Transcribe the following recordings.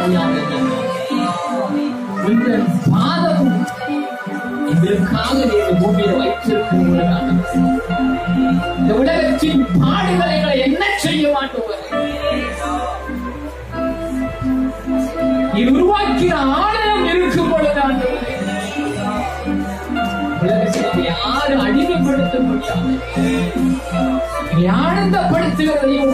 ஆவியான உங்கள் பாதம் எங்களுக்காக நீ இந்த பூமியில வைத்திருக்கிறீர்கள் இந்த உலகத்தின் பாடுகளை எங்களை என்ன செய்ய மாட்டோம் நீ உருவாக்கின ஆலயம் இருக்கும் பொழுது ஆண்டவரே, உலகத்தில் யாரும் அடிமைப்படுத்த முடியாது நீ ஆனந்தப்படுத்துகிறதையும்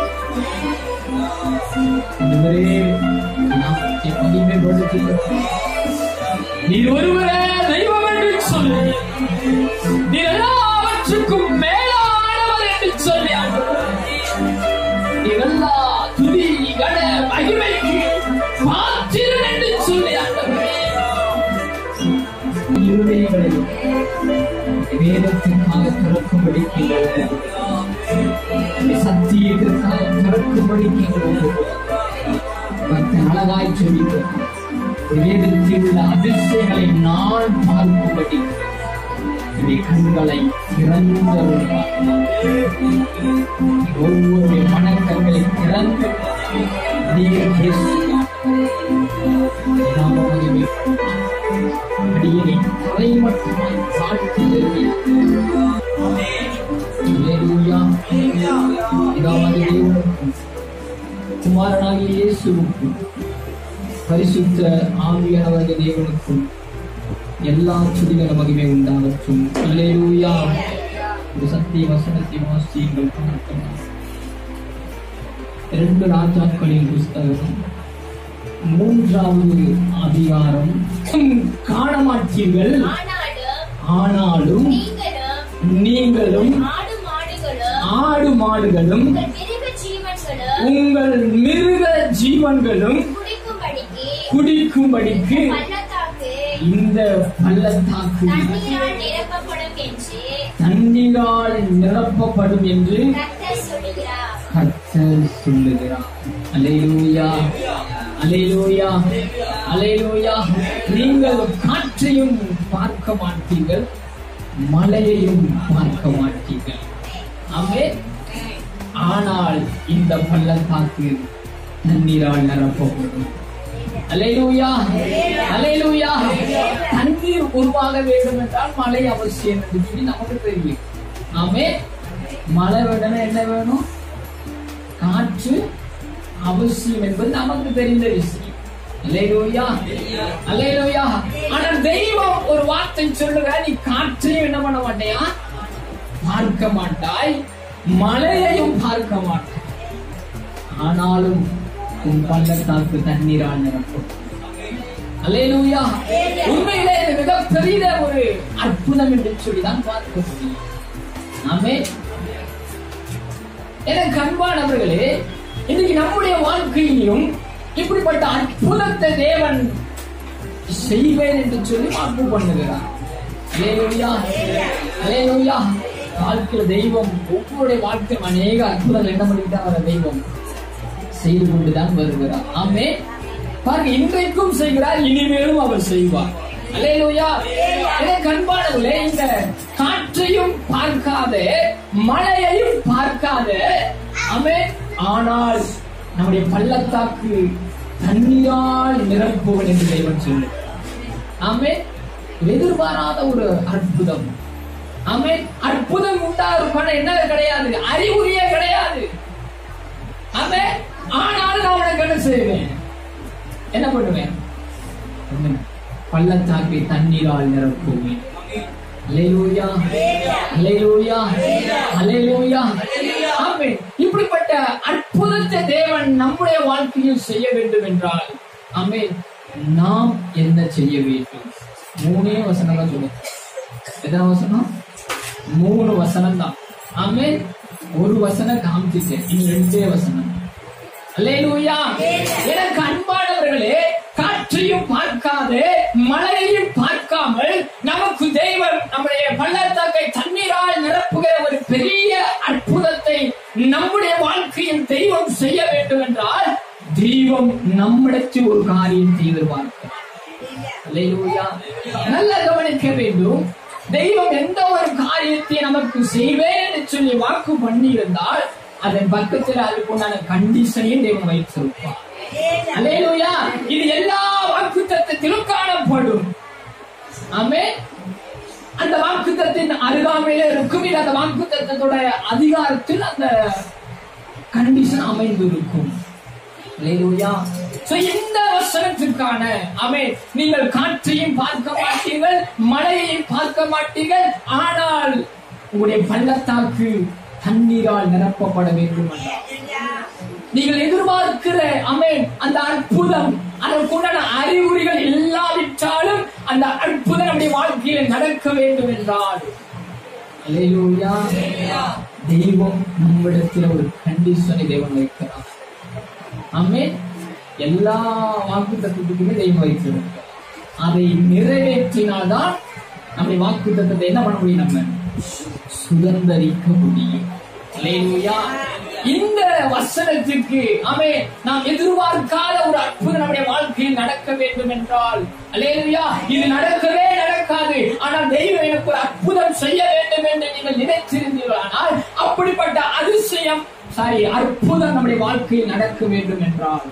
ஆண்டவரே நாமத்தை மகிமைப்படுத்துகிறோம் நீ ஒருவரே தெய்வம் என்று சொல்லு நீ எல்லாவற்றுக்கும் மேலானவர் என்று சொல்லி ஆண்டவரே. நீ எல்லா துதி கன மகிமைக்கு பாத்திரன் என்று சொல்லி ஆண்டவரே. இருதயங்களை வேதத்திற்காக திறக்கும்படி சத்தியத்திற்காக திறக்கும்படி அழகாய் சொல்லிக்கிறோம் வேதத்தில் உள்ள அதிசயங்களை நான் பார்க்கும்படி என்னுடைய கண்களை திறந்தருள்வார் ஒவ்வொரு மனக்கண்களை திறந்து நீர் பேசுகிறார் அடியனை தலை மட்டுமாய் காட்டி குமாரனாகிய இயேசுவுக்கும் பரிசுத்த ஆவியானவர்கள் தேவனுக்கும் எல்லா சுதிகள மகிமை உண்டாகட்டும் அல்லேலூயா ஒரு சத்திய வசனத்தை வாசியுங்கள் பார்க்கலாம் இரண்டு ராஜாக்களின் புஸ்தகம் மூன்றாவது அதிகாரம் காண மாட்டீர்கள் ஆனாலும் ஆனாலும் நீங்களும் நீங்களும் ஆடு மாடுகளும் ஆடு மாடுகளும் உங்கள் மிருக ஜீவன்களும் உங்கள் மிருக ஜீவன்களும் குடிக்கும்படிக்கு குடிக்கும்படிக்கு பள்ளத்தாக்கு இந்த பள்ளத்தாக்கு தண்ணீரால் நிரப்பப்படும் என்று தண்ணீரால் நிரப்பப்படும் என்று கர்த்தர் சொல்லுகிறார் கர்த்தர் சொல்லுகிறார் அலையூயா அலையூயா அலையூயா நீங்கள் காற்றையும் பார்க்க மாட்டீர்கள் மழையையும் பார்க்க மாட்டீர்கள் ஆமே ஆனால் இந்த பள்ளத்தாக்கு தண்ணீரால் நிரப்பப்படும் அலையூயா அலையூயா தண்ணீர் உருவாக வேண்டும் என்றால் மழை அவசியம் என்று சொல்லி நமக்கு தெரியும் ஆமே மழை வேணும்னா என்ன வேணும் காற்று அவசியம் என்பது நமக்கு தெரிந்த விஷயம் அல்லேலூயா அல்லேலூயா ஆனால் தெய்வம் ஒரு வார்த்தை சொல்லுக நீ காற்றையும் என்ன பண்ண மாட்டியா பார்க்க மாட்டாய் மழையையும் பார்க்க மாட்டாய் ஆனாலும் உன் பள்ளத்தாக்கு தண்ணீரால் நிரப்பும் அல்லேலூயா உண்மையிலே இது மிகப்பெரிய ஒரு அற்புதம் என்று சொல்லிதான் பார்க்க முடியும் ஆமே எனக்கு அன்பானவர்களே இன்னைக்கு நம்முடைய வாழ்க்கையிலும் இப்படிப்பட்ட அற்புதத்தை தேவன் செய்வேன் என்று சொல்லி வாக்கு பண்ணுகிறார் அல்லேலூயா அல்லேலூயா வாழ்க்கையில தெய்வம் ஒவ்வொருடைய வாழ்க்கையும் அநேக அற்புதங்கள் என்ன பண்ணிட்டு வர தெய்வம் செய்து கொண்டுதான் வருகிறார் ஆமே பாருங்க இன்றைக்கும் செய்கிறார் இனிமேலும் அவர் செய்வார் அல்லேலூயா எனக்கு அன்பானவர்களே இந்த காற்றையும் பார்க்காத மழையையும் பார்க்காத ஆமே ஆனால் நம்முடைய பள்ளத்தாக்கு தண்ணீரால் நிரப்புவன் என்று தேவன் சொல்லு ஆமே எதிர்பாராத ஒரு அற்புதம் ஆமே அற்புதம் உண்டாருக்கான என்ன கிடையாது அறிகுறியே கிடையாது ஆமே ஆனால் நான் உனக்கு என்ன செய்வேன் என்ன பண்ணுவேன் ஒண்ணுமே. பள்ளத்தாக்கை தண்ணீரால் நிரப்புவேன் அல்லேலூயா அல்லேலூயா அல்லேலூயா ஆமென் இப்படிப்பட்ட அற்புதத்தை தேவன் நம்முடைய வாழ்க்கையில் செய்ய வேண்டும் என்றால் ஆமென் நாம் என்ன செய்ய வேண்டும் மூணே வசனம் தான் சொல்லுங்க எத்தனை வசனம் மூணு வசனம் தான் ஆமென் ஒரு வசனம் காமிச்சிட்டேன் இனி ரெண்டே வசனம் அல்லேலூயா எனக்கு அன்பானவர்களே காற்றையும் பார்க்காத மழையையும் பார்க்காமல் நமக்கு தெய்வம் நம்முடைய பள்ளத்தாக்கை தண்ணீரால் நிரப்புகிற ஒரு பெரிய அற்புதத்தை நம்முடைய வாழ்க்கையில் தெய்வம் செய்ய வேண்டும் என்றால் தெய்வம் நம்மிடத்தில் ஒரு காரியத்தை எதிர்பார்க்கிறார் அல்லேலூயா நல்ல கவனிக்க வேண்டும் தெய்வம் எந்த ஒரு காரியத்தை நமக்கு செய்வேன் என்று சொல்லி வாக்கு பண்ணி இருந்தால் அதன் பக்கத்தில் அதுக்கு உண்டான கண்டிஷனையும் தெய்வம் வைத்திருப்பார் அல்லேலூயா இது எல்லா வாக்குத்தத்தத்திலும் காணப்படும் ஆமே அந்த வாக்குத்தத்தின் அருகாமையில இருக்கும் இது அந்த வாக்குத்தத்தோட அதிகாரத்தில் அந்த கண்டிஷன் அமைந்து இருக்கும் அல்லேலூயா So, இந்த வசனத்திற்கான அமே நீங்கள் காற்றையும் பார்க்க மாட்டீர்கள் மழையையும் பார்க்க மாட்டீர்கள் ஆனால் உங்களுடைய பள்ளத்தாக்கு தண்ணீரால் நிரப்பப்பட வேண்டும் என்றார் நீங்கள் எதிர்பார்க்கிற அமேன் அந்த அற்புதம் அதற்குண்டான அறிகுறிகள் இல்லாவிட்டாலும் அந்த அற்புதம் நம்முடைய வாழ்க்கையில நடக்க வேண்டும் என்றால் அல்லேலூயா தெய்வம் நம்மிடத்தில் ஒரு கண்டிஷனை தேவன் வைக்கிறார் ஆமென் எல்லா வாக்கு தத்துவத்துக்குமே தெய்வம் வைத்திருக்கிறார் அதை நிறைவேற்றினால்தான் நம்முடைய வாக்கு தத்துவத்தை என்ன பண்ண முடியும் நம்ம சுதந்தரிக்க முடியும் அல்லேலூயா இந்த வசனத்திற்கு அமே நாம் எதிர்பார்க்காத ஒரு அற்புதம் நம்முடைய வாழ்க்கையில் நடக்க வேண்டும் என்றால் அல்லேலூயா இது நடக்கவே நடக்காது ஆனால் தெய்வம் எனக்கு ஒரு அற்புதம் செய்ய வேண்டும் என்று நீங்கள் நினைத்திருந்தீர்களானால் அப்படிப்பட்ட அதிசயம் சாரி அற்புதம் நம்முடைய வாழ்க்கையில் நடக்க வேண்டும் என்றால்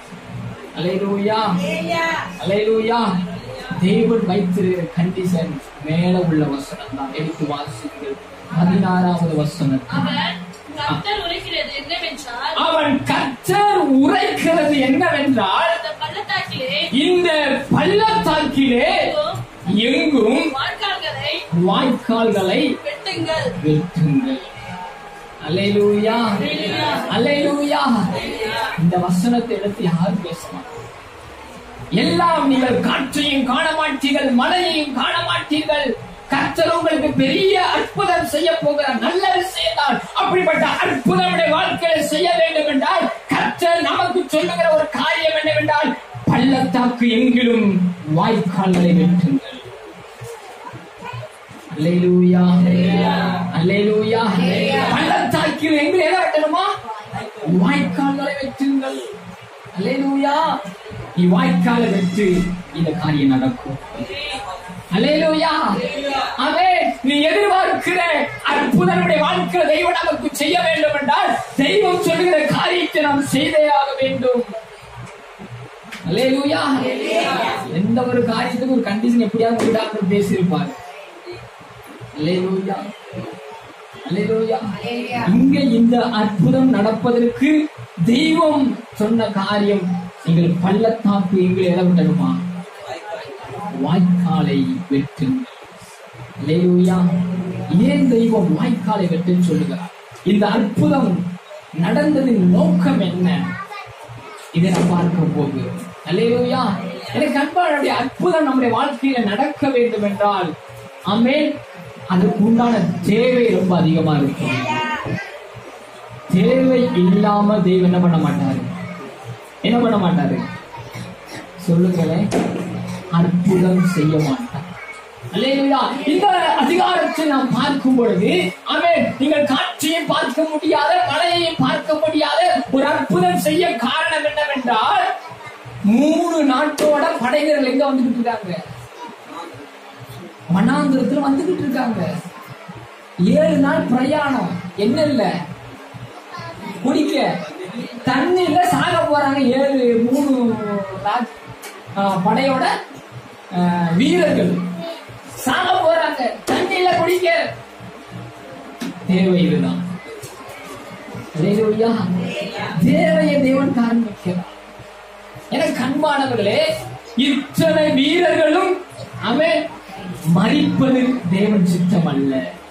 அல்லேலூயா அல்லேலூயா தேவன் வைத்திருக்கிற கண்டிஷன் மேல உள்ள வசனம் தான் எடுத்து வாசிங்கள் பதினாறாவது வசனம் அவன் கர்த்தர் உரைக்கிறது என்னவென்றால் அவன் கர்த்தர் உரைக்கிறது என்னவென்றால் அந்த பள்ளத்தாக்கிலே இந்த பள்ளத்தாக்கிலே எங்கும் வாய்க்கால்களை வாய்க்கால்களை வெட்டுங்கள் வெட்டுங்கள் அல்லேலூயா அல்லேலூயா இந்த வசனத்தை எடுத்து யார் பேசலாம் எல்லாம் நீங்கள் காற்றையும் காண மாட்டீர்கள் மழையையும் காண மாட்டீர்கள் கர்த்தர் உங்களுக்கு பெரிய அற்புதம் செய்ய போகிற நல்ல விஷயம் தான் அப்படிப்பட்ட அற்புதம் நம்முடைய வாழ்க்கையில செய்ய வேண்டும் என்றால் கர்த்தர் நமக்கு சொல்லுகிற ஒரு காரியம் என்னவென்றால் பள்ளத்தாக்கு எங்கிலும் வாய்க்கால்களை வெட்டுங்கள் அல்லேலூயா அல்லேலூயா பள்ளத்தாக்கில் எங்க எதை வெட்டணுமா வாய்க்கால்களை வெட்டுங்கள் அல்லேலூயா நீ வாய்க்காலை வெட்டு இந்த காரியம் நடக்கும் அல்லேலூயா அவே நீ எதிர்பார்க்கிற அற்புதனுடைய வாழ்க்கை தெய்வம் நமக்கு செய்ய வேண்டும் என்றால் தெய்வம் சொல்லுகிற காரியத்தை நாம் செய்தே ஆக வேண்டும் அல்லேலூயா எந்த ஒரு காரியத்துக்கும் ஒரு கண்டிஷன் எப்படியாவது டாக்டர் பேசியிருப்பார் அல்லேலூயா அல்லேலூயா இங்க இந்த அற்புதம் நடப்பதற்கு தெய்வம் சொன்ன காரியம் நீங்கள் பள்ளத்தாக்கு எங்களை எதை விடணுமா வாய்க்காலை வெட்டுங்கள் அல்லேலூயா ஏன் தெய்வம் வாய்க்காலை வெட்டுன்னு சொல்லுகிறார் இந்த அற்புதம் நடந்ததின் நோக்கம் என்ன இதை நாம் பார்க்க போகிறோம் அல்லேலூயா எனக்கு அன்பானுடைய அற்புதம் நம்முடைய வாழ்க்கையில நடக்க வேண்டும் என்றால் ஆமென் அதுக்கு உண்டான தேவை ரொம்ப அதிகமா இருக்கும் தேவை இல்லாம தெய்வம் என்ன பண்ண மாட்டாரு என்ன பண்ண மாட்டாரு சொல்லுங்களேன் அற்புதம் செய்ய மாட்டார் அல்லேலூயா இந்த அதிகாரத்தை நாம் பார்க்கும் பொழுது அவன் நீங்கள் காற்றையும் பார்க்க முடியாத மழையையும் பார்க்க முடியாத ஒரு அற்புதம் செய்ய காரணம் என்னவென்றால் மூணு நாட்டோட படைவீரர்கள் எங்க வந்துகிட்டு இருக்காங்க வனாந்திரத்துல வந்துகிட்டு இருக்காங்க ஏழு நாள் பிரயாணம் என்ன இல்ல குடிக்க தண்ணியில சாக போறாங்க ஏழு மூணு நாட்- ஆ, படையோட ஆ, வீரர்கள் சாக போறாங்க தண்ணியில குடிக்க தேவை இதுதான் அல்லேலூயா. தேவையை தேவன் காண்பிக்கிறார் எனக்கு அன்பானவர்களே இத்தனை வீரர்களும் அவன் மறிப்பது தேவன் சித்தம் அல்ல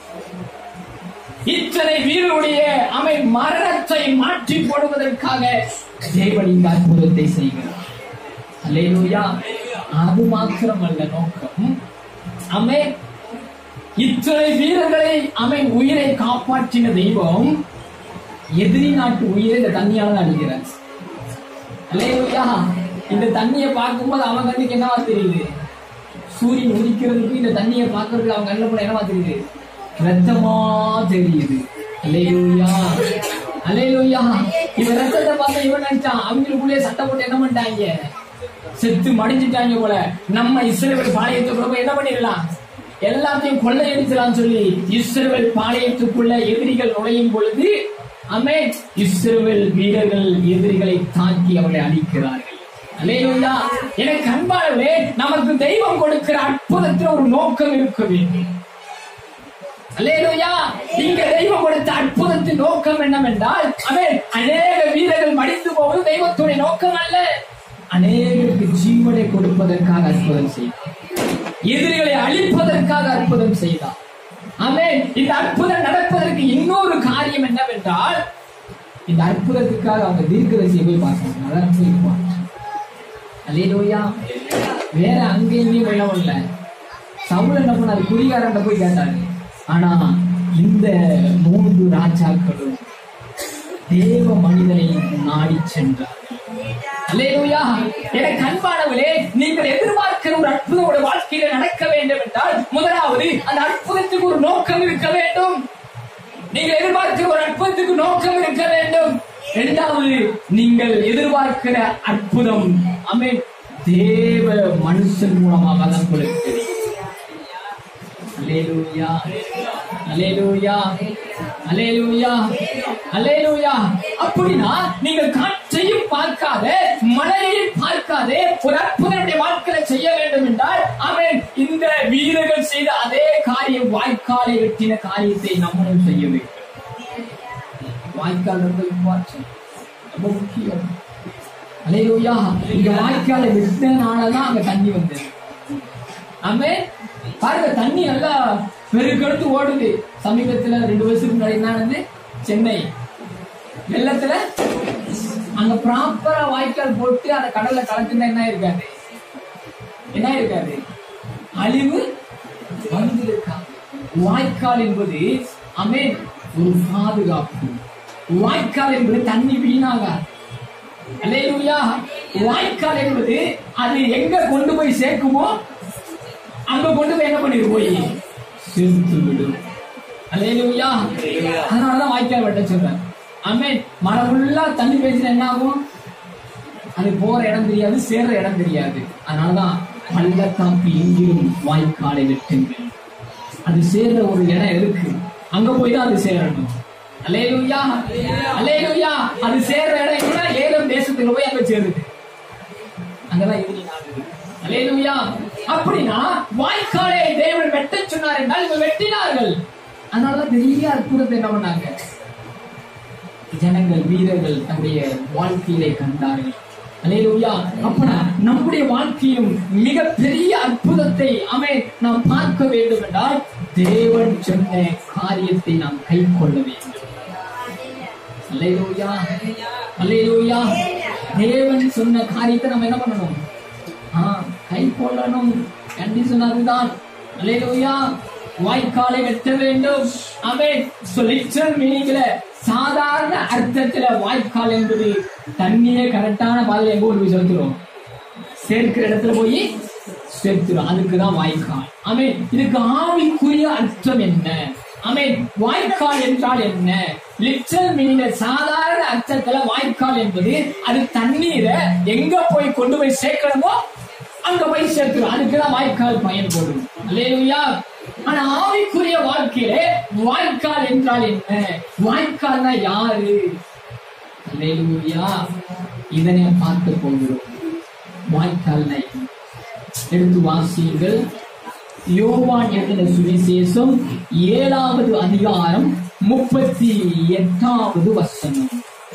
இத்தனை வீரருடைய அவன் மரணத்தை மாற்றி போடுவதற்காக தேவன் இந்த அற்புதத்தை செய்கிறார் அல்லேலூயா அது மாத்திரம் அல்ல நோக்கம் அவன் இத்தனை வீரர்களை அவன் உயிரை காப்பாற்றின தெய்வம் எதிரி நாட்டு உயிரை இந்த தண்ணியால தான் அடிக்கிறார் அல்லேலூயா இந்த தண்ணியை பார்க்கும்போது அவன் கண்ணுக்கு என்னவா தெரியுது சூரியன் உதிக்கிறதுக்கு இந்த தண்ணியை பார்க்கறதுக்கு அவன் கண்ணுல கூட என்னவா தெரியுது ரத்தமா தெரியுது அல்லேலூயா அல்லேலூயா இவன் ரத்தத்தை பார்த்து இவன் நினைச்சான் அவங்களுக்குள்ளே சட்டை போட்டு என்ன பண்ணிட்டாங்க செத்து மடிஞ்சிட்டாங்க போல நம்ம இஸ்ரேல் பாளையத்துக்குள்ள போய் என்ன பண்ணிடலாம் எல்லாத்தையும் கொள்ளையடிச்சலாம் சொல்லி இஸ்ரேல் பாளையத்துக்குள்ள எதிரிகள் நுழையும் பொழுது ஆமென் இஸ்ரவேல் வீரர்கள் எதிரிகளை தாக்கி அவர்களை அழிக்கிறார்கள் அல்லேலூயா எனக்கு அன்பானவர்களே நமக்கு தெய்வம் கொடுக்கிற அற்புதத்தில் ஒரு நோக்கம் இருக்க வேண்டும் அல்லேலூயா இங்க தெய்வம் கொடுத்த அற்புதத்தின் நோக்கம் என்னவென்றால் அவன் அநேக வீரர்கள் மடிந்து போவது தெய்வத்துடைய நோக்கம் அல்ல அநேகருக்கு ஜீவனை கொடுப்பதற்காக அற்புதம் செய்தார் எதிரிகளை அழிப்பதற்காக அற்புதம் செய்தார் ஆமென் இந்த அற்புதம் நடப்பதற்கு இன்னொரு காரியம் என்னவென்றால் இந்த அற்புதத்துக்காக அவங்க தீர்க்கதரிசியை போய் பார்க்கணும் அதான் போய் பார்க்கணும். அல்லேலூயா வேற அங்க எங்கேயும் வெள்ளம் இல்ல சவுல் என்ன பண்ணாரு குடிகாரன் போய் கேட்டாரு ஆனா இந்த மூன்று ராஜாக்களும் தேவ மனிதனை நாடி சென்றார்கள் அல்லேலூயா எனக்கு அன்பானவர்களே நீங்கள் எதிர்பார்க்கிற ஒரு அற்புதம் உடைய வாழ்க்கையில நடக்க வேண்டும் என்றால் முதலாவது அந்த அற்புதத்துக்கு ஒரு நோக்கம் இருக்க வேண்டும் நீங்கள் எதிர்பார்க்கிற ஒரு அற்புதத்துக்கு நோக்கம் இருக்க வேண்டும் இரண்டாவது நீங்கள் எதிர்பார்க்கிற அற்புதம் அமே தேவ மனுஷன் மூலமாக தான் உங்களுக்கு தெரியும் அல்லேலூயா அல்லேலூயா அல்லேலூயா அல்லேலூயா அப்படின்னா நீங்கள் காற்றையும் பார்க்காத மழையையும் பார்க்காதே ஒரு அற்புதனுடைய வாழ்க்கையில செய்ய வேண்டும் என்றால் அவன் இந்த வீரர்கள் செய்த அதே காரியம் வாய்க்காலை வெட்டின காரியத்தை நம்மளும் செய்ய வேண்டும் வாய்க்கால் ரொம்ப இம்பார்ட்டன்ட் ரொம்ப முக்கியம் அல்லேலூயா இங்க வாய்க்காலை வெட்டினாலதான் அங்க தண்ணி வந்தது ஆமே பாருங்க தண்ணி நல்லா பெருக்கெடுத்து ஓடுது சமீபத்துல ரெண்டு வருஷத்துக்கு முன்னாடி என்ன நடந்து சென்னை வெள்ளத்துல அங்க ப்ராப்பரா வாய்க்கால் போட்டு அந்த கடல்ல கலக்குனா என்ன இருக்காது என்ன இருக்காது அழிவு வந்திருக்காது வாய்க்கால் என்பது அமே ஒரு பாதுகாப்பு வாய்க்கால் என்பது தண்ணி வீணாகாது அல்லேலூயா வாய்க்கால் என்பது அது எங்க கொண்டு போய் சேர்க்குமோ அங்க கொண்டு போய் என்ன பண்ணிரு போய் சேர்த்து விடும் அல்லேலூயா அதனாலதான் வாய்க்கால் வெட்ட சொல்றேன் ஆமென் மழை ஃபுல்லா தண்ணி பேசினா என்ன ஆகும் அது போற இடம் தெரியாது சேர்ற இடம் தெரியாது அதனாலதான் பள்ளத்தாக்கு எங்கிலும் வாய்க்காலை வெட்டுங்கள் அது சேர்ற ஒரு இடம் இருக்கு அங்க போய் தான் அது சேரணும் அலேலுயா அலேலுயா அது சேர்ற இடம் எங்கன்னா ஏலம் தேசத்துல போய் அங்க சேருது அங்கதான் எதிரி நாடு அலேலுயா அப்படின்னா வாய்க்காலை தேவன் வெட்ட சொன்னார் என்றால் இவங்க வெட்டினார்கள் அதனாலதான் பெரிய அற்புதத்தை என்ன பண்ணாங்க ஜனங்கள் வீரர்கள் தன்னுடைய வாழ்க்கையிலே கண்டார்கள் அல்லேலூயா அப்பனா நம்முடைய வாழ்க்கையிலும் மிக பெரிய அற்புதத்தை அமை நாம் பார்க்க வேண்டும் என்றால் தேவன் சொன்ன காரியத்தை நாம் கை கொள்ள வேண்டும் அல்லேலூயா அல்லேலூயா தேவன் சொன்ன காரியத்தை நம்ம என்ன பண்ணணும் ஆ கை கொள்ளணும் கண்டிஷன் அதுதான் அல்லேலூயா வாய்க்காலை வெட்ட வேண்டும் அவன் லிட்டரல் மீனிங்ல சாதாரண அர்த்தத்துல வாய்க்கால் என்பது தண்ணியே கரெக்டான பாதையில எங்க கொண்டு போய் செலுத்துறோம் சேர்க்கிற இடத்துல போய் சேர்த்துரும் அதுக்குதான் வாய்க்கால் ஆமே இதுக்கு ஆவிக்குரிய அர்த்தம் என்ன ஆமே வாய்க்கால் என்றால் என்ன லிட்டரல் மீனிங்ல சாதாரண அர்த்தத்துல வாய்க்கால் என்பது அது தண்ணீரை எங்க போய் கொண்டு போய் சேர்க்கணுமோ அங்க போய் சேர்த்துரும் அதுக்குதான் வாய்க்கால் பயன்படும் அல்லேலூயா ஆனா ஆவிக்குரிய வாழ்க்கையிலே வாய்க்கால் என்றால் என்ன வாய்க்கால்னா யாரு அல்லேலூயா இதனை பார்க்க போகிறோம் வாய்க்கால்னா என்ன? எடுத்து வாசியுங்கள் யோவான் எழுதின சுவிசேஷம் ஏழாவது அதிகாரம் முப்பத்தி எட்டாவது வசனம்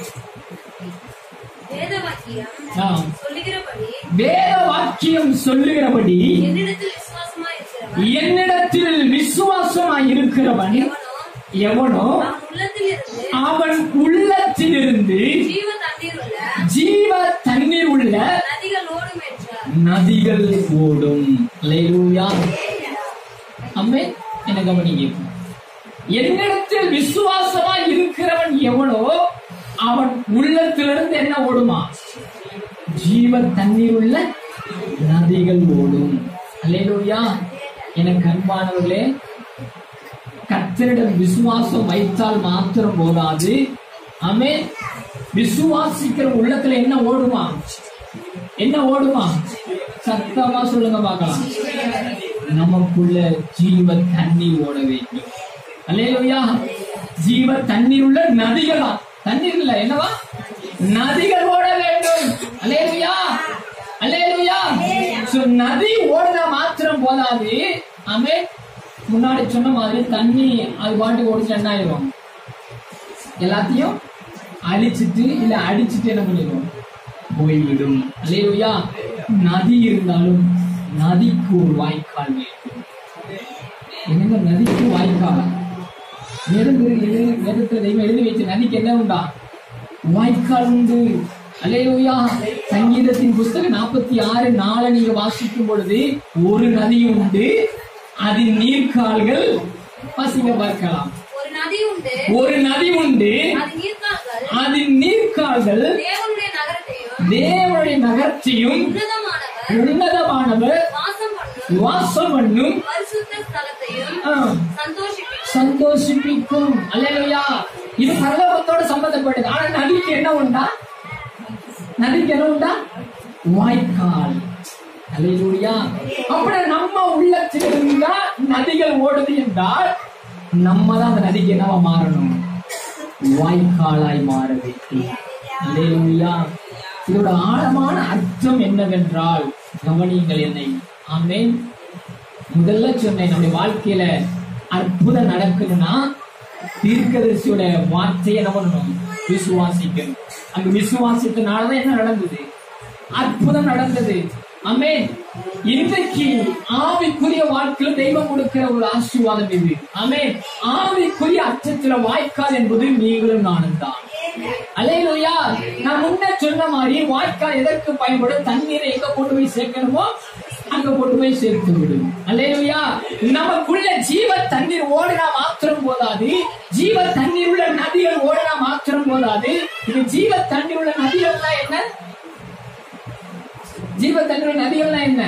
வேத வாக்கியம் ஆம். சொல்லுகிறபடி வேத வாக்கியம் சொல்லுகிறபடி என்னிடத்தில் விசுவாசமா இருக்கிறவன் என்னிடத்தில் விசுவாசமாய் இருக்கிறவன் எவனோ எவனோ அவன் உள்ளத்தில் இருந்து அவன் உள்ளத்திலிருந்து ஜீவ தண்ணீர் உள்ள ஜீவ தண்ணீர் உள்ள நதிகள் ஓடும் என்றார் நதிகள் ஓடும் அல்லேலூயா அம்மே என்ன கவனிங்க என்னிடத்தில் விசுவாசமா இருக்கிறவன் எவனோ அவன் உள்ளத்திலிருந்து என்ன ஓடுமா ஜீவ தண்ணீர் உள்ள நதிகள் ஓடும் அல்லேலூயா எனக்கு அன்பானவர்களே கர்த்தரிடம் விசுவாசம் வைத்தால் மாத்திரம் போதாது ஆமே விசுவாசிக்கிற உள்ளத்துல என்ன ஓடுமா என்ன ஓடுமா சத்தமா சொல்லுங்க பார்க்கலாம் நமக்குள்ள ஜீவ தண்ணி ஓட வேண்டும் அல்லேலூயா ஜீவ தண்ணீர் உள்ள நதிகளா தண்ணீர் இல்ல என்னவா நதிகள் ஓட வேண்டும் அல்லேலுயா அல்லேலுயா So, நதி ஓடுனா மாத்திரம் போதாது ஆமே முன்னாடி சொன்ன மாதிரி தண்ணி அது பாட்டு ஓடிச்சு என்ன ஆயிரும் எல்லாத்தையும் அழிச்சிட்டு இல்ல அடிச்சிட்டு என்ன பண்ணிடும் போய்விடும் அல்லேலுயா நதி இருந்தாலும் நதிக்கு ஒரு வாய்க்கால் வேண்டும் என்னங்க நதிக்கு வாய்க்கால் வேதம் எழுதி வேதத்துல தெய்வம் எழுதி வச்ச நதிக்கு என்ன உண்டா வாய்க்கால் உண்டு அல்லேலூயா சங்கீதத்தின் புஸ்தகம் நாற்பத்தி ஆறு நாளை நீங்க வாசிக்கும் பொழுது ஒரு நதி உண்டு அதின் நீர்க்கால்கள் வாசிங்க பார்க்கலாம் ஒரு நதி உண்டு ஒரு நதி உண்டு அது நீர்க்கால்கள் அதின் நீர்க்கால்கள் தேவனுடைய நகரத்தையும் தேவனுடைய நகர்ச்சியும் உன்னதமானவர் உன்னதமானவர் வாசம் பண்ணும் வாசம் பண்ணும் பரிசுத்த ஸ்தலத்தையும் ஆ, சந்தோஷிப்பிக்கும் சந்தோஷிப்பிக்கும் அல்லேலூயா இது பரலோகத்தோட சம்பந்தப்பட்டது ஆனா நதிக்கு என்ன உண்டா நதிக்கு என்ன உண்டா வாய்க்கால் அல்லேலூயா அப்படி நம்ம உள்ளத்தில் இருந்தா நதிகள் ஓடுது என்றால் நம்ம தான் அந்த நதிக்கு என்னவா மாறணும் வாய்க்காலாய் மாற வேண்டும் அல்லேலூயா இதோட ஆழமான அர்த்தம் என்னவென்றால் கவனியுங்கள் என்னை ஆமென் முதல்ல சொன்னேன் நம்முடைய வாழ்க்கையில அற்புதம் நடக்கணும்னா தீர்க்கதரிசியோட வார்த்தையை என்ன பண்ணணும் விசுவாசிக்கணும் அங்க விசுவாசித்தனாலதான் என்ன நடந்தது அற்புதம் நடந்தது ஆமென் இன்றைக்கு ஆவிக்குரிய வாழ்க்கையில தெய்வம் கொடுக்கிற ஒரு ஆசீர்வாதம் இது ஆமென் ஆவிக்குரிய அச்சத்துல வாய்க்கால் என்பது நீங்களும் நானும் தான் அலையிலோயா நான் முன்ன சொன்ன மாதிரி வாய்க்கால் எதற்கு பயன்படும் தண்ணீரை எங்க கொண்டு போய் சேர்க்கணுமோ அங்க கொண்டு போய் சேர்த்து விடும் அல்லேலூயா நமக்குள்ள ஜீவ தண்ணீர் ஓடினா மாத்திரம் போதாது ஜீவ தண்ணீர் உள்ள நதிகள் ஓடினா மாத்திரம் போதாது இது ஜீவ தண்ணீர் உள்ள நதிகள்னா என்ன ஜீவ தண்ணீர் உள்ள நதிகள்னா என்ன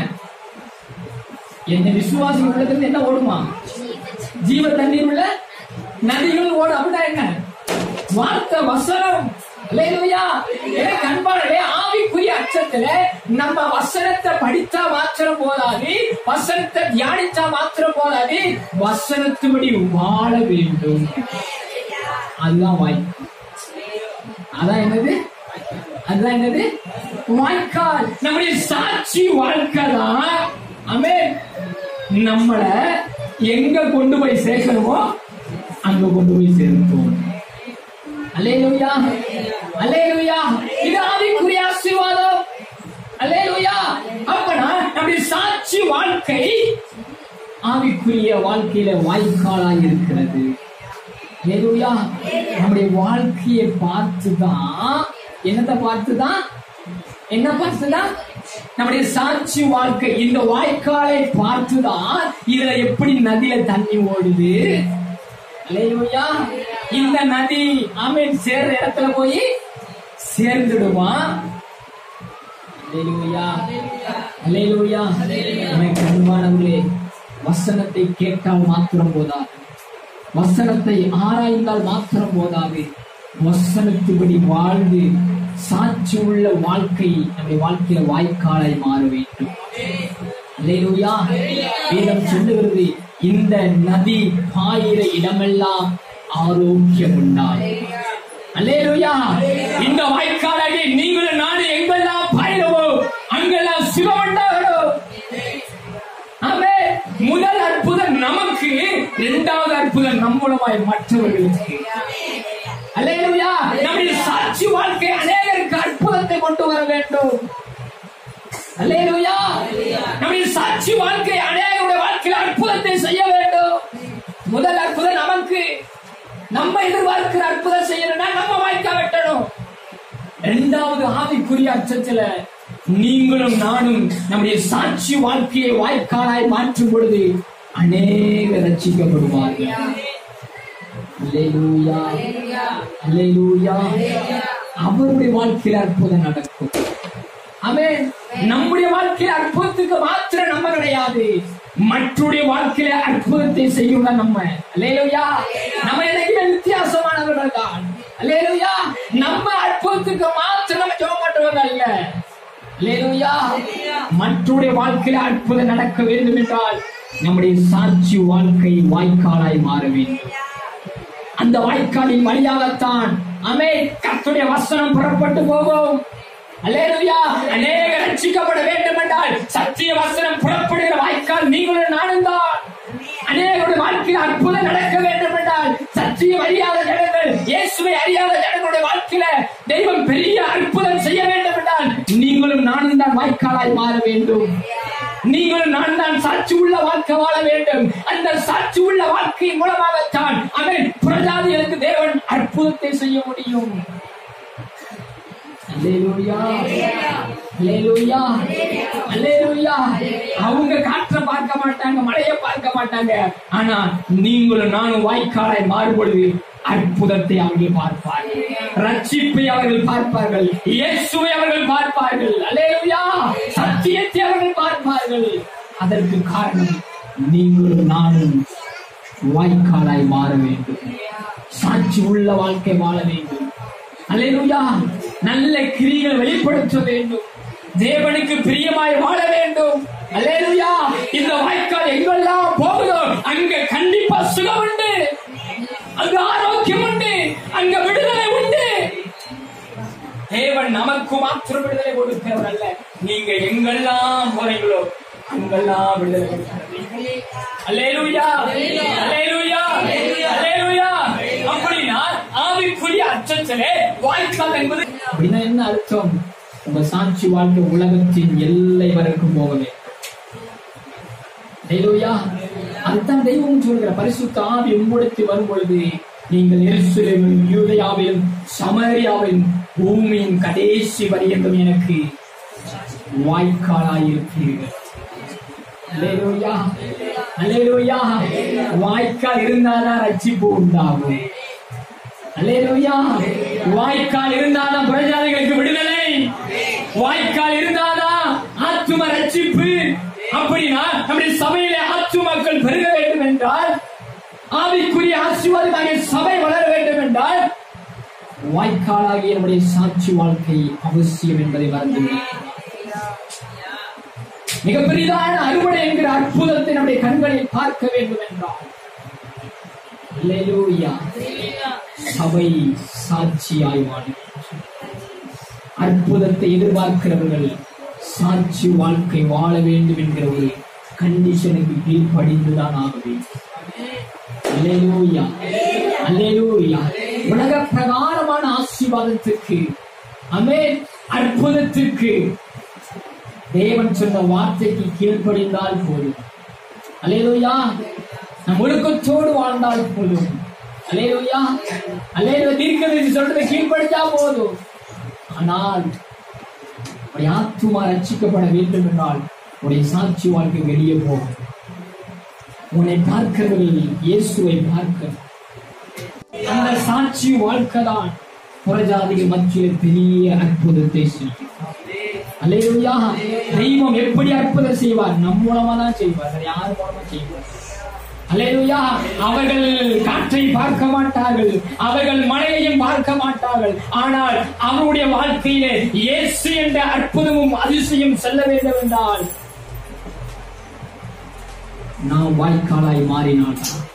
என்ன விசுவாசி உள்ளதுல என்ன ஓடுமா ஜீவ தண்ணீர் உள்ள நதிகள் ஓடும் அப்படின்னா என்ன வார்த்தை வசனம் அல்லேலூயா எனக்கு அன்பானே ஆவிக்குரிய அச்சத்துல நம்ம வசனத்தை படித்தா மாத்திரம் போதாது வசனத்தை தியானித்தா மாத்திரம் போதாது வசனத்துபடி வாழ வேண்டும் அதுதான் வாய்ப்பு அதான் என்னது அதுதான் என்னது வாய்க்கால் நம்முடைய சாட்சி வாழ்க்கை தான் அமே நம்மள எங்க கொண்டு போய் சேர்க்கணுமோ அங்க கொண்டு போய் சேர்ப்போம் அல்லேலூயா அல்லேலூயா இது ஆவிக்குரிய ஆசீர்வாதம் அல்லேலூயா அப்பனா நம்முடைய சாட்சி வாழ்க்கை ஆவிக்குரிய வாழ்க்கையில வாய்க்காலாய் இருக்கிறது அல்லேலூயா நம்முடைய வாழ்க்கையை பார்த்துதான் என்னத்தை பார்த்துதான் என்ன பார்த்துதான் நம்முடைய சாட்சி வாழ்க்கை இந்த வாய்க்காலை பார்த்துதான் இதுல எப்படி நதியில தண்ணி ஓடுது அல்லேலூயா இந்த நதி ஆமென் சேர்ற இடத்துல போய் சேர்ந்துடுவான் அல்லேலூயா அல்லேலூயா எனக்கு அன்பானவர்களே வசனத்தை கேட்டால் மாத்திரம் போதாது வசனத்தை ஆராய்ந்தால் மாத்திரம் போதாது வசனத்துபடி வாழ்ந்து சாட்சி உள்ள வாழ்க்கை நம்முடைய வாழ்க்கையில வாய்க்காலாய் மாற வேண்டும் அல்லேலூயா வேதம் சொல்லுகிறது இந்த நதி பாயிற இடமெல்லாம் ஆரோக்கியம் உண்டாய் அல்லேலூயா இந்த வாய்க்காலாகி நீங்களும் நானும் எங்கெல்லாம் பாயிரவோ அங்கெல்லாம் சுகம் உண்டாகணும் ஆமே முதல் அற்புதம் நமக்கு இரண்டாவது அற்புதம் நம் மூலமாய் மற்றவர்களுக்கு அல்லேலூயா நம்முடைய சாட்சி வாழ்க்கை அநேகருக்கு அற்புதத்தை கொண்டு வர வேண்டும் அல்லேலூயா நம்முடைய சாட்சி வாழ்க்கை அநேகருடைய வாழ்க்கையில் அற்புதத்தை செய்ய வேண்டும் முதல் அற்புதம் நமக்கு நம்ம எதிர்பார்க்கிற அற்புதம் செய்யணும்னா நம்ம வாய்க்கா வெட்டணும் இரண்டாவது ஆவிக்குரிய அச்சத்துல நீங்களும் நானும் நம்முடைய சாட்சி வாழ்க்கையை வாய்க்காலாய் மாற்றும் பொழுது அநேக ரட்சிக்கப்படுவார்கள் அல்லேலூயா அல்லேலூயா அவருடைய வாழ்க்கையில் அற்புதம் நடக்கும் அவன் நம்முடைய வாழ்க்கையில அற்புதத்துக்கு மாத்திரம் நம்ம கிடையாது மற்றுடைய வாழ்க்கையில அற்புதத்தை செய்யும் நம்ம அல்லேலூயா நம்ம என்னைக்குமே வித்தியாசமானவர்கள் தான் அல்லேலூயா நம்ம அற்புதத்துக்கு மாத்திரம் நம்ம ஜெபம் பண்றவங்க அல்ல அல்லேலூயா மற்றுடைய வாழ்க்கையில அற்புதம் நடக்க வேண்டும் என்றால் நம்முடைய சாட்சி வாழ்க்கை வாய்க்காலாய் மாற வேண்டும் அந்த வாய்க்காலின் வழியாகத்தான் அமே கர்த்தருடைய வசனம் புறப்பட்டு போகும் அல்லேலூயா அநேக ரட்சிக்கப்பட வேண்டும் என்றால் சத்திய வசனம் புறப்படுகிற வாய்க்கால் நீங்களும் நானும் தான் அநேகருடைய வாழ்க்கையில் அற்புதம் நடக்க வேண்டும் என்றால் சத்தியம் அறியாத ஜனங்கள் இயேசுவை அறியாத ஜனங்களுடைய வாழ்க்கையில தெய்வம் பெரிய அற்புதம் செய்ய வேண்டும் என்றால் நீங்களும் நானும் தான் வாய்க்காலாய் மாற வேண்டும் நீங்களும் நான் தான் சாட்சி உள்ள வாழ்க்கை வாழ வேண்டும் அந்த சாட்சி உள்ள வாழ்க்கையின் மூலமாகத்தான் அவன் புரஜாதிகளுக்கு தேவன் அற்புதத்தை செய்ய முடியும் அல்லேலூயா அல்லேலூயா அல்லேலூயா அவங்க காற்ற பார்க்க மாட்டாங்க மழையை பார்க்க மாட்டாங்க ஆனா நீங்களும் நானும் வாய்க்காலை மாறும் பொழுது அற்புதத்தை அவர்கள் பார்ப்பார்கள் ரட்சிப்பை அவர்கள் பார்ப்பார்கள் இயேசுவை அவர்கள் பார்ப்பார்கள் அல்லேலூயா சத்தியத்தை அவர்கள் பார்ப்பார்கள் அதற்கு காரணம் நீங்களும் நானும் வாய்க்காலாய் மாற வேண்டும் சாட்சி உள்ள வாழ்க்கை வாழ வேண்டும் அல்லேலூயா நல்ல கிரிகள் வெளிப்படுத்த வேண்டும் தேவனுக்கு பிரியமாய் வாழ வேண்டும் அல்லேலூயா இந்த வாய்க்கால் எங்கெல்லாம் போகுதோ அங்க கண்டிப்பா சுகம் உண்டு அங்க ஆரோக்கியம் உண்டு அங்க விடுதலை உண்டு தேவன் நமக்கு மாத்திரம் விடுதலை கொடுக்கிறவர் அல்ல நீங்க எங்கெல்லாம் போறீங்களோ அங்கெல்லாம் விடுதலை கொடுக்கிறார் அல்லேலூயா அல்லேலூயா அல்லேலூயா அப்படின்னா ஆவிக்குரிய அச்சத்திலே வாய்க்கால் என்பது அப்படின்னா என்ன அர்த்தம் உங்க சாட்சி வாழ்க்கை உலகத்தின் எல்லை வரைக்கும் போக வேண்டும் அல்லேலூயா அதுதான் தெய்வம் சொல்கிற பரிசுத்த ஆவி உங்களிடத்தில் வரும் பொழுது நீங்கள் எருசலேமிலும் யூதயாவிலும் சமரியாவிலும் பூமியின் கடைசி வரியந்தும் எனக்கு வாய்க்காலாயிருப்பீர்கள் அல்லேலூயா அல்லேலூயா வாய்க்கால் இருந்தாதான் ரட்சிப்பு உண்டாகும் அல்லேலூயா வாய்க்கால் இருந்தாதான் புரஜாதிகளுக்கு விடுதலை வாய்க்கால் இருந்தாதான் ஆத்தும ரட்சிப்பு அப்படின்னா நம்முடைய சபையிலே ஆத்துமாக்கள் பெருக வேண்டும் என்றால் ஆவிக்குரிய ஆசீர்வாதமாக சபை வளர வேண்டும் என்றால் வாய்க்காலாகிய நம்முடைய சாட்சி வாழ்க்கை அவசியம் என்பதை மறந்து மிகப்பெரிதான அறுவடை என்கிற அற்புதத்தை நம்முடைய கண்களில் பார்க்க வேண்டும் என்றால் அல்லேலூயா. சபை சாட்சியாய் வாழும் அற்புதத்தை எதிர்பார்க்கிறவர்கள் சாட்சி வாழ்க்கை வாழ வேண்டும் என்கிற ஒரு கண்டிஷனுக்கு கீழ்ப்படிந்துதான் ஆக வேண்டும் அல்லேலூயா. அல்லேலூயா. உலக பிரகாரமான ஆசீர்வாதத்திற்கு அமே அற்புதத்திற்கு தேவன் சொன்ன வார்த்தைக்கு கீழ்ப்படிந்தால் போதும் அலேலுயா நம் ஒழுக்கத்தோடு வாழ்ந்தால் போதும் அலேலுயா அலேலுயா தீர்க்கதரிசி சொல்றதை கீழ்ப்படித்தா போதும் ஆனால் உடைய ஆத்துமா ரட்சிக்கப்பட வேண்டும் என்றால் உடைய சாட்சி வாழ்க்கை வெளியே போகும் உன்னை பார்க்கிறவர்கள் இயேசுவை பார்க்க அந்த சாட்சி வாழ்க்கை தான் புறஜாதிகள் மத்தியில் பெரிய அற்புதத்தை செய்யும் அல்லேலூயா தெய்வம் எப்படி அற்புதம் செய்வார் நம் மூலமா தான் செய்வார் வேற யார் மூலமா செய்வார் அல்லேலூயா அவர்கள் காற்றை பார்க்க மாட்டார்கள் அவர்கள் மழையையும் பார்க்க மாட்டார்கள் ஆனால் அவருடைய வாழ்க்கையிலே இயேசு என்ற அற்புதமும் அதிசயம் செல்ல வேண்டும் என்றால் நாம் வாய்க்காலாய் மாறினால்தான்